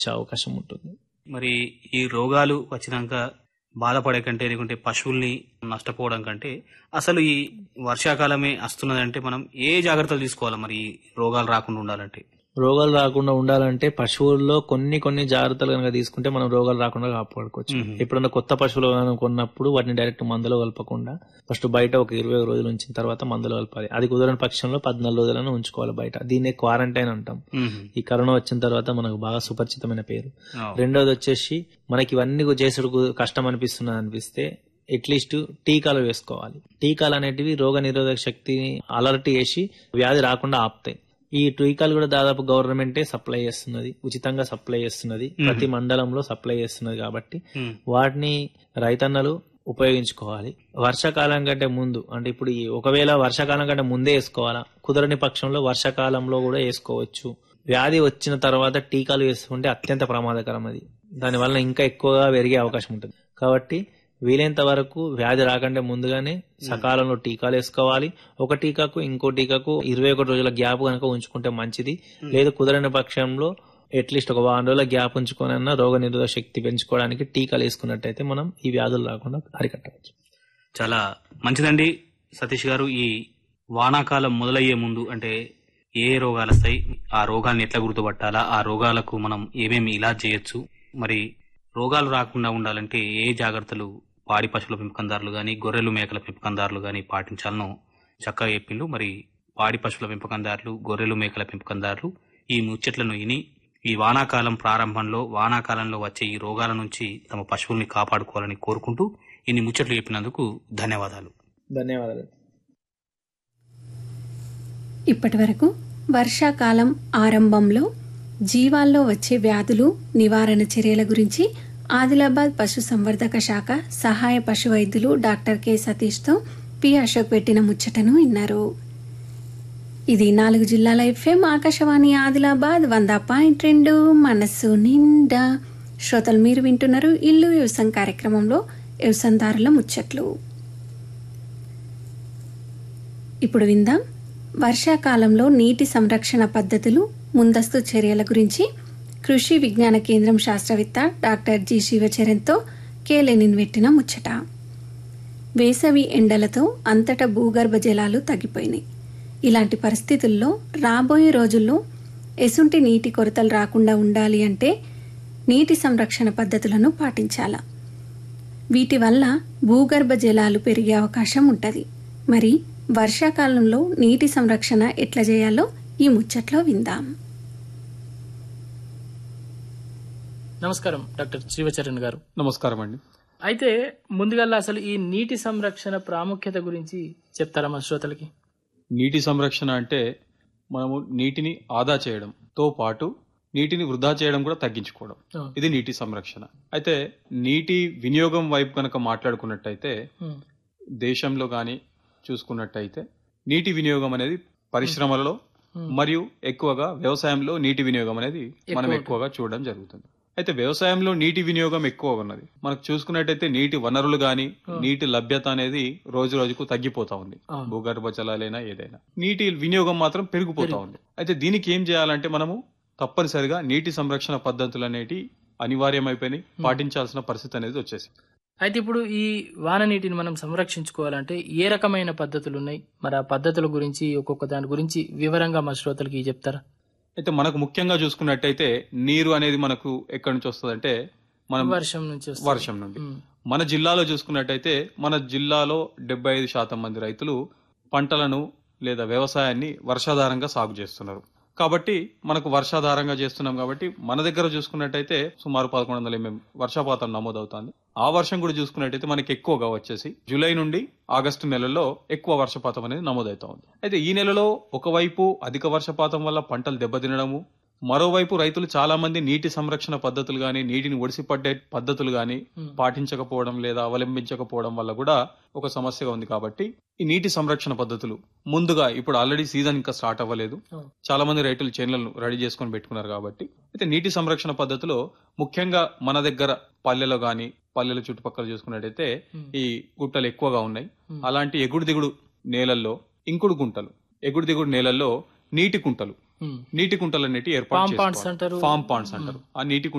వచ్చే అవకాశం ఉంటుంది మరి ఈ రోగాలు వచ్చినాక బాధపడే కంటే లేకుంటే పశువుల్ని నష్టపోవడం కంటే అసలు ఈ వర్షాకాలమే వస్తున్నదంటే మనం ఏ జాగ్రత్తలు తీసుకోవాలి మరి ఈ రోగాలు రాకుండా ఉండాలంటే రోగాలు రాకుండా ఉండాలంటే పశువుల్లో కొన్ని కొన్ని జాగ్రత్తలు కనుక తీసుకుంటే మనం రోగాలు రాకుండా కాపాడుకోవచ్చు మ్మ్. ఎప్పుడన్నా కొత్త పశువులు కనుక కొన్నప్పుడు వాటిని డైరెక్ట్ మందులో కలపకుండా ఫస్ట్ బయట ఒక ఇరవై రోజులు ఉంచిన తర్వాత మందులో కలపాలి అది కుదరని పక్షంలో పద్నాలుగు రోజులను ఉంచుకోవాలి బయట దీన్నే క్వారంటైన్ అంటాం మ్మ్. ఈ కరోనా వచ్చిన తర్వాత మనకు బాగా సుపరిచితమైన పేరు అవు. రెండోది వచ్చేసి మనకి ఇవన్నీ చేసుడు కష్టం అనిపిస్తున్నది అనిపిస్తే అట్లీస్ట్ టీకాలు వేసుకోవాలి టీకాలు అనేటివి రోగ నిరోధక శక్తిని అలర్ట్ చేసి వ్యాధి రాకుండా ఆపుతాయి ఈ టీకాలు కూడా దాదాపు గవర్నమెంటే సప్లై చేస్తున్నది ఉచితంగా సప్లై చేస్తున్నది ప్రతి మండలంలో సప్లై చేస్తున్నది కాబట్టి మ్మ్. వాటిని రైతన్నలు ఉపయోగించుకోవాలి వర్షాకాలం కంటే ముందు అంటే ఇప్పుడు ఈ ఒకవేళ వర్షాకాలం కంటే ముందే వేసుకోవాలా కుదరని పక్షంలో వర్షాకాలంలో కూడా వేసుకోవచ్చు వ్యాధి వచ్చిన తర్వాత టీకాలు వేసుకుంటే అత్యంత ప్రమాదకరం అది దానివల్ల ఇంకా ఎక్కువగా పెరిగే అవకాశం ఉంటుంది కాబట్టి వీలైనంత వరకు వ్యాధి రాకంటే ముందుగానే సకాలంలో టీకాలు వేసుకోవాలి ఒక టీకాకు ఇంకో టీకాకు ఇరవై ఒకటి రోజుల గ్యాప్ కనుక ఉంచుకుంటే మంచిది లేదు కుదరని పక్షంలో అట్లీస్ట్ ఒక వారం రోజుల గ్యాప్ ఉంచుకోనన్నా రోగ నిరోధక శక్తి పెంచుకోవడానికి టీకాలు వేసుకున్నట్టయితే మనం ఈ వ్యాధులు రాకుండా అరికట్టవచ్చు చాలా మంచిదండి సతీష్ గారు ఈ వానాకాలం మొదలయ్యే ముందు అంటే ఏ రోగాలు వస్తాయి ఆ రోగాల్ని ఎట్లా గుర్తుపట్టాలా ఆ రోగాలకు మనం ఏమేమి ఇలాజ్ చేయొచ్చు మరి రోగాలు రాకుండా ఉండాలంటే ఏ జాగ్రత్తలు పాడి పశువుల పెంపకందారులు గాని గొర్రెలు మేకల పెంపకందారులు గాని పాటించాలనో చక్కగా చెప్పిండు మరి పాడి పశువుల పెంపకందారులు గొర్రెలు మేకల పెంపకందారులు ఈ ముచ్చట్లను విని ఈ వానాకాలం ప్రారంభంలో వానాకాలంలో వచ్చే ఈ రోగాల నుంచి తమ పశువుల్ని కాపాడుకోవాలని కోరుకుంటూ ఇన్ని ముచ్చట్లు చెప్పినందుకు ధన్యవాదాలు ధన్యవాదాలు ఇప్పటి వరకు వర్షాకాలం ఆరంభంలో జీవాల్లో వచ్చే వ్యాధులు నివారణ చర్యల గురించి ఆదిలాబాద్ పశు సంవర్ధక శాఖ సహాయ పశు వైద్యులు డాక్టర్ కె సతీష్తో పి అశోక్ పెట్టిన ముచ్చటను విన్నారు ఇది నాలుగు జిల్లాల ఎఫ్ఎం ఆకాశవాణి ఆదిలాబాద్ వంద పాయింట్ రెండు మనస్సు నిండా శ్రోతలు మీరు వింటున్నారు ఇల్లు వ్యవసాయం కార్యక్రమంలో వ్యవసాయదారుల ముచ్చట్లు ఇప్పుడు విందాం వర్షాకాలంలో నీటి సంరక్షణ పద్ధతులు ముందస్తు చర్యల గురించి కృషి విజ్ఞాన కేంద్రం శాస్త్రవేత్త డాక్టర్ జి శివచరణ్తో కేలెనిన్ పెట్టిన ముచ్చట వేసవి ఎండలతో అంతటా భూగర్భ జలాలు తగ్గిపోయినాయి ఇలాంటి పరిస్థితుల్లో రాబోయే రోజుల్లో ఎసుంటి నీటి కొరతలు రాకుండా ఉండాలి అంటే నీటి సంరక్షణ పద్ధతులను పాటించాల వీటి వల్ల భూగర్భ జలాలు పెరిగే అవకాశం ఉంటుంది మరి వర్షాకాలంలో నీటి సంరక్షణ ఎట్లా చేయాలో ఈ ముచ్చట్లో విందాం నమస్కారం డాక్టర్ శివచరణ్ గారు నమస్కారం అండి అయితే ముందుగా అసలు ఈ నీటి సంరక్షణ ప్రాముఖ్యత గురించి చెప్తారా మా శ్రోతలకి నీటి సంరక్షణ అంటే మనము నీటిని ఆదా చేయడంతో పాటు నీటిని వృధా చేయడం కూడా తగ్గించుకోవడం అవును. ఇది నీటి సంరక్షణ అయితే నీటి వినియోగం వైపు కనుక మాట్లాడుకున్నట్టయితే ఉమ్, దేశంలో కానీ చూసుకున్నట్టయితే నీటి వినియోగం అనేది పరిశ్రమలలో మరియు ఎక్కువగా వ్యవసాయంలో నీటి వినియోగం అనేది మనం ఎక్కువ ఎక్కువగా చూడడం జరుగుతుంది అయితే వ్యవసాయంలో నీటి వినియోగం ఎక్కువ ఉన్నది మనకు చూసుకున్నట్టయితే నీటి వనరులు గాని నీటి లభ్యత అనేది రోజు రోజుకు తగ్గిపోతా ఉంది అవును. భూగర్భ జలాలైనా ఏదైనా నీటి వినియోగం మాత్రం పెరిగిపోతా ఉంది అయితే దీనికి ఏం చేయాలంటే మనము తప్పనిసరిగా నీటి సంరక్షణ పద్ధతులు అనేటి అనివార్యమైపోయినాయి పాటించాల్సిన పరిస్థితి అనేది వచ్చేసి అయితే ఇప్పుడు ఈ వాన నీటిని మనం సంరక్షించుకోవాలంటే ఏ రకమైన పద్ధతులు ఉన్నాయి మరి ఆ పద్ధతుల గురించి ఒక్కొక్క దాని గురించి వివరంగా మా శ్రోతలకి చెప్తారా అయితే మనకు ముఖ్యంగా చూసుకున్నట్టయితే నీరు అనేది మనకు ఎక్కడి నుంచి వస్తుందంటే మనం వర్షం నుంచి వస్తుంది. వర్షం నుండి ఉమ్, మన జిల్లాలో చూసుకున్నట్టయితే మన జిల్లాలో డెబ్బై ఐదు శాతం మంది రైతులు పంటలను లేదా వ్యవసాయాన్ని వర్షాధారంగా సాగు చేస్తున్నారు కాబట్టి మనకు వర్షాధారంగా చేస్తున్నాం కాబట్టి మన దగ్గర చూసుకున్నట్టయితే సుమారు పదకొండు వందల ఎంఎం వర్షపాతం నమోదవుతుంది ఆ వర్షం కూడా చూసుకున్నట్టయితే మనకి ఎక్కువగా వచ్చేసి జూలై నుండి ఆగస్టు నెలల్లో ఎక్కువ వర్షపాతం అనేది నమోదవుతా ఉంది అయితే ఈ నెలలో ఒకవైపు అధిక వర్షపాతం వల్ల పంటలు దెబ్బతినడము మరోవైపు రైతులు చాలా మంది నీటి సంరక్షణ పద్ధతులు గాని నీటిని ఒడిసిపడ్డే పద్ధతులు గాని పాటించకపోవడం లేదా అవలంబించకపోవడం వల్ల కూడా ఒక సమస్యగా ఉంది కాబట్టి ఈ నీటి సంరక్షణ పద్ధతులు ముందుగా ఇప్పుడు ఆల్రెడీ సీజన్ ఇంకా స్టార్ట్ అవ్వలేదు అవును. చాలా మంది రైతులు చేన్లను రెడీ చేసుకొని పెట్టుకున్నారు కాబట్టి అయితే నీటి సంరక్షణ పద్ధతిలో ముఖ్యంగా మన దగ్గర పల్లెలో గాని పల్లెల చుట్టుపక్కల చూసుకున్నట్టయితే ఈ గుట్టలు ఎక్కువగా ఉన్నాయి అలాంటి ఎగుడు దిగుడు నేలల్లో ఇంకుడు గుంటలు ఎగుడు దిగుడు నేలల్లో నీటి కుంటలు ఉమ్. నీటి కుంటలు అనేటివి Farm ఏర్పాటు ponds చేసుకోవాలి. అంటారు. ఫామ్ పాండ్స్ అంటారు ఆ నీటి